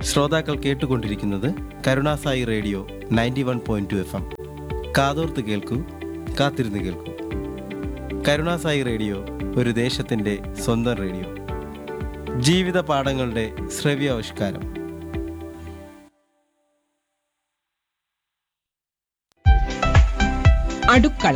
ശ്രോതാക്കൾ കേട്ടുകൊണ്ടിരിക്കുന്നത് Karunasai radio ninety one point two F M കാതോർത്ത് കേൾക്കൂ കാത്തിരുന്ന് കേൾക്കൂ കരുണാസായി റേഡിയോ ഒരു ദേശത്തിൻ്റെ സ്വന്തം റേഡിയോ ജീവിത പാഠങ്ങളുടെ ശ്രവ്യാവിഷ്കാരം അടുക്കള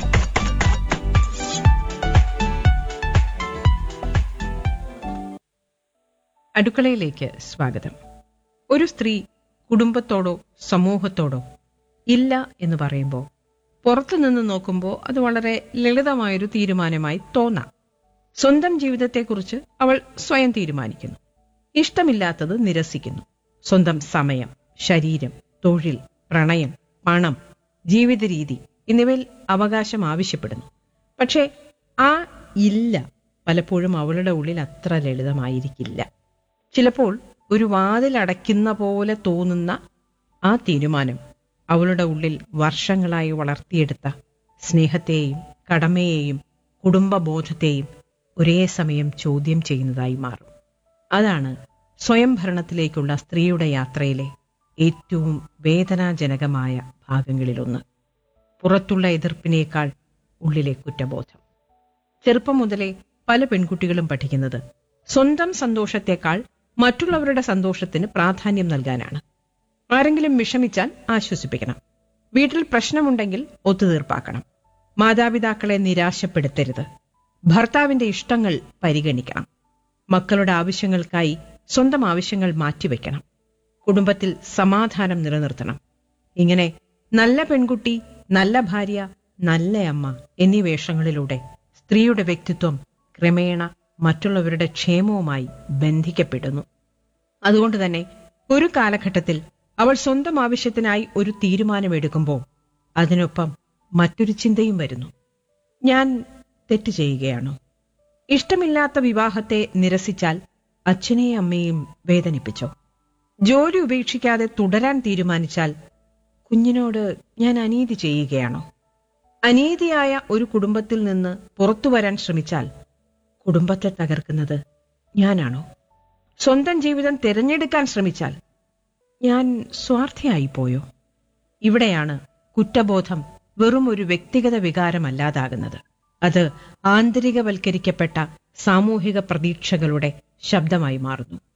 അടുക്കളയിലേക്ക് സ്വാഗതം ഒരു സ്ത്രീ കുടുംബത്തോടോ സമൂഹത്തോടോ ഇല്ല എന്ന് പറയുമ്പോൾ പുറത്തു നിന്ന് നോക്കുമ്പോൾ അത് വളരെ ലളിതമായൊരു തീരുമാനമായി തോന്നാം സ്വന്തം ജീവിതത്തെക്കുറിച്ച് അവൾ സ്വയം തീരുമാനിക്കുന്നു ഇഷ്ടമില്ലാത്തത് നിരസിക്കുന്നു സ്വന്തം സമയം ശരീരം തൊഴിൽ പ്രണയം പണം ജീവിത രീതി എന്നിവയിൽ അവകാശം ആവശ്യപ്പെടുന്നു പക്ഷേ ആ ഇല്ല പലപ്പോഴും അവളുടെ ഉള്ളിൽ അത്ര ലളിതമായിരിക്കില്ല ചിലപ്പോൾ ഒരു വാതിലടയ്ക്കുന്ന പോലെ തോന്നുന്ന ആ തീരുമാനം അവളുടെ ഉള്ളിൽ വർഷങ്ങളായി വളർത്തിയെടുത്ത സ്നേഹത്തെയും കടമയെയും കുടുംബബോധത്തെയും ഒരേ സമയം ചോദ്യം ചെയ്യുന്നതായി മാറും അതാണ് സ്വയംഭരണത്തിലേക്കുള്ള സ്ത്രീയുടെ യാത്രയിലെ ഏറ്റവും വേദനാജനകമായ ഭാഗങ്ങളിലൊന്ന് പുറത്തുള്ള എതിർപ്പിനേക്കാൾ ഉള്ളിലെ കുറ്റബോധം ചെറുപ്പം മുതലേ പല പെൺകുട്ടികളും പഠിക്കുന്നത് സ്വന്തം സന്തോഷത്തെക്കാൾ മറ്റുള്ളവരുടെ സന്തോഷത്തിന് പ്രാധാന്യം നൽകാനാണ് ആരെങ്കിലും വിഷമിച്ചാൽ ആശ്വസിപ്പിക്കണം വീട്ടിൽ പ്രശ്നമുണ്ടെങ്കിൽ ഒത്തുതീർപ്പാക്കണം മാതാപിതാക്കളെ നിരാശപ്പെടുത്തരുത് ഭർത്താവിന്റെ ഇഷ്ടങ്ങൾ പരിഗണിക്കണം മക്കളുടെ ആവശ്യങ്ങൾക്കായി സ്വന്തം ആവശ്യങ്ങൾ മാറ്റിവെക്കണം കുടുംബത്തിൽ സമാധാനം നിലനിർത്തണം ഇങ്ങനെ നല്ല പെൺകുട്ടി നല്ല ഭാര്യ നല്ല അമ്മ എന്നീ വേഷങ്ങളിലൂടെ സ്ത്രീയുടെ വ്യക്തിത്വം ക്രമേണ മറ്റുള്ളവരുടെ ക്ഷേമവുമായി ബന്ധിക്കപ്പെടുന്നു അതുകൊണ്ട് തന്നെ ഒരു കാലഘട്ടത്തിൽ അവൾ സ്വന്തം ആവശ്യത്തിനായി ഒരു തീരുമാനമെടുക്കുമ്പോൾ അതിനൊപ്പം മറ്റൊരു ചിന്തയും വരുന്നു ഞാൻ തെറ്റ് ചെയ്യുകയാണോ ഇഷ്ടമില്ലാത്ത വിവാഹത്തെ നിരസിച്ചാൽ അച്ഛനെയും അമ്മയെയും വേദനിപ്പിച്ചോ ജോലി ഉപേക്ഷിക്കാതെ തുടരാൻ തീരുമാനിച്ചാൽ കുഞ്ഞിനോട് ഞാൻ അനീതി ചെയ്യുകയാണോ അനീതിയായ ഒരു കുടുംബത്തിൽ നിന്ന് പുറത്തു വരാൻ ശ്രമിച്ചാൽ കുടുംബത്തെ തകർക്കുന്നത് ഞാനാണോ സ്വന്തം ജീവിതം തിരഞ്ഞെടുക്കാൻ ശ്രമിച്ചാൽ ഞാൻ സ്വാർത്ഥയായി പോയോ ഇവിടെയാണ് കുറ്റബോധം വെറും ഒരു വ്യക്തിഗത വികാരമല്ലാതാകുന്നത് അത് ആന്തരികവൽക്കരിക്കപ്പെട്ട സാമൂഹിക പ്രതീക്ഷകളുടെ ശബ്ദമായി മാറുന്നു